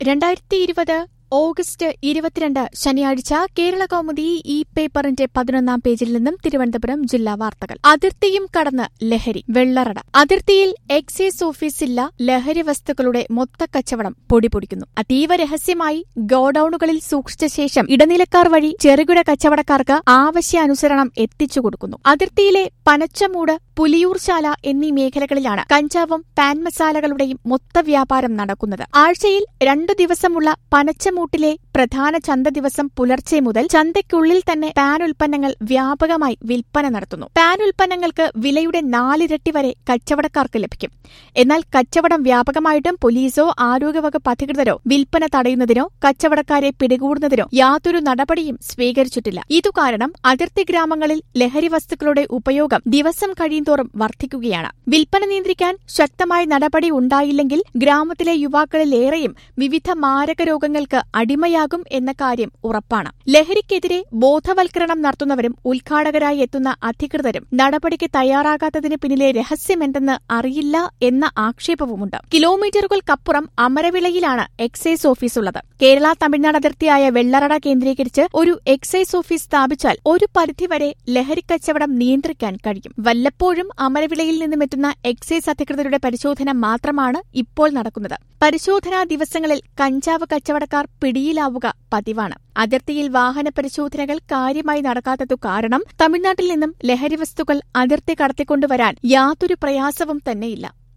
രണ്ടായിരത്തി ഇരുപത് ഓഗസ്റ്റ് ഇരുപത്തിരണ്ട് ശനിയാഴ്ച കേരള കൗമുദി ഈ പേപ്പറിന്റെ പതിനൊന്നാം പേജിൽ നിന്നും തിരുവനന്തപുരം ജില്ലാ വാർത്തകൾ അതിർത്തിയും കടന്ന് ലഹരി വെള്ളറട അതിർത്തിയിൽ എക്സൈസ് ഓഫീസില്ല ലഹരി വസ്തുക്കളുടെ മൊത്തക്കച്ചവടം പൊടിപൊടിക്കുന്നു അതീവ രഹസ്യമായി ഗോഡൌണുകളിൽ സൂക്ഷിച്ച ശേഷം ഇടനിലക്കാർ വഴി ചെറുകിട കച്ചവടക്കാർക്ക് ആവശ്യാനുസരണം എത്തിച്ചു കൊടുക്കുന്നു അതിർത്തിയിലെ പനച്ചമൂട് പുലിയൂർശാല എന്നീ മേഖലകളിലാണ് കഞ്ചാവും പാൻ മസാലകളുടെയും മൊത്ത വ്യാപാരം നടക്കുന്നത് ആഴ്ചയിൽ രണ്ടു ദിവസമുള്ള പനച്ചമൂട്ടിലെ പ്രധാന ചന്ത ദിവസം പുലർച്ചെ മുതൽ ചന്തയ്ക്കുള്ളിൽ തന്നെ പാൻ ഉൽപ്പന്നങ്ങൾ വ്യാപകമായി വിൽപ്പന നടത്തുന്നു പാൻ ഉൽപ്പന്നങ്ങൾക്ക് വിലയുടെ നാലിരട്ടി വരെ കച്ചവടക്കാർക്ക് ലഭിക്കും എന്നാൽ കച്ചവടം വ്യാപകമായിട്ടും പോലീസോ ആരോഗ്യവകുപ്പ് അധികൃതരോ വിൽപ്പന തടയുന്നതിനോ കച്ചവടക്കാരെ പിടികൂടുന്നതിനോ യാതൊരു നടപടിയും സ്വീകരിച്ചിട്ടില്ല ഇതുകാരണം അതിർത്തി ഗ്രാമങ്ങളിൽ ലഹരി വസ്തുക്കളുടെ ഉപയോഗം ദിവസം കഴിയുന്തോറും വർദ്ധിക്കുകയാണ് വിൽപ്പന നിയന്ത്രിക്കാൻ ശക്തമായ നടപടി ഉണ്ടായില്ലെങ്കിൽ ഗ്രാമത്തിലെ യുവാക്കളിലേറെയും വിവിധ മാരക രോഗങ്ങൾക്ക് അടിമയാകും എന്ന കാര്യം ഉറപ്പാണ് ലഹരിക്കെതിരെ ബോധവൽക്കരണം നടത്തുന്നവരും ഉദ്ഘാടകരായി എത്തുന്ന അധികൃതരും നടപടിക്ക് തയ്യാറാകാത്തതിന് പിന്നിലെ രഹസ്യമെന്തെന്ന് അറിയില്ല എന്ന ആക്ഷേപവുമുണ്ട് കിലോമീറ്ററുകൾക്കപ്പുറം അമരവിളയിലാണ് എക്സൈസ് ഓഫീസ് ഉള്ളത് കേരള തമിഴ്നാട് അതിർത്തിയായ വെള്ളറട കേന്ദ്രീകരിച്ച് ഒരു എക്സൈസ് ഓഫീസ് സ്ഥാപിച്ചാൽ ഒരു പരിധിവരെ ലഹരിക്കച്ചവടം നിയന്ത്രിക്കാൻ കഴിയും വല്ലപ്പോഴും അമരവിളയിൽ നിന്നുമെത്തുന്ന എക്സൈസ് അധികൃതരുടെ പരിശോധന മാത്രമാണ് ഇപ്പോൾ നടക്കുന്നത് പരിശോധനാ ദിവസങ്ങളിൽ കഞ്ചാവ് കച്ചവടക്കാർ പിടിയിലാവുക പതിവാണ് അതിർത്തിയിൽ വാഹന പരിശോധനകൾ കാര്യമായി നടക്കാത്തതു കാരണം തമിഴ്നാട്ടിൽ നിന്നും ലഹരി വസ്തുക്കൾ അതിർത്തി കടത്തിക്കൊണ്ടുവരാൻ യാതൊരു പ്രയാസവും തന്നെയില്ല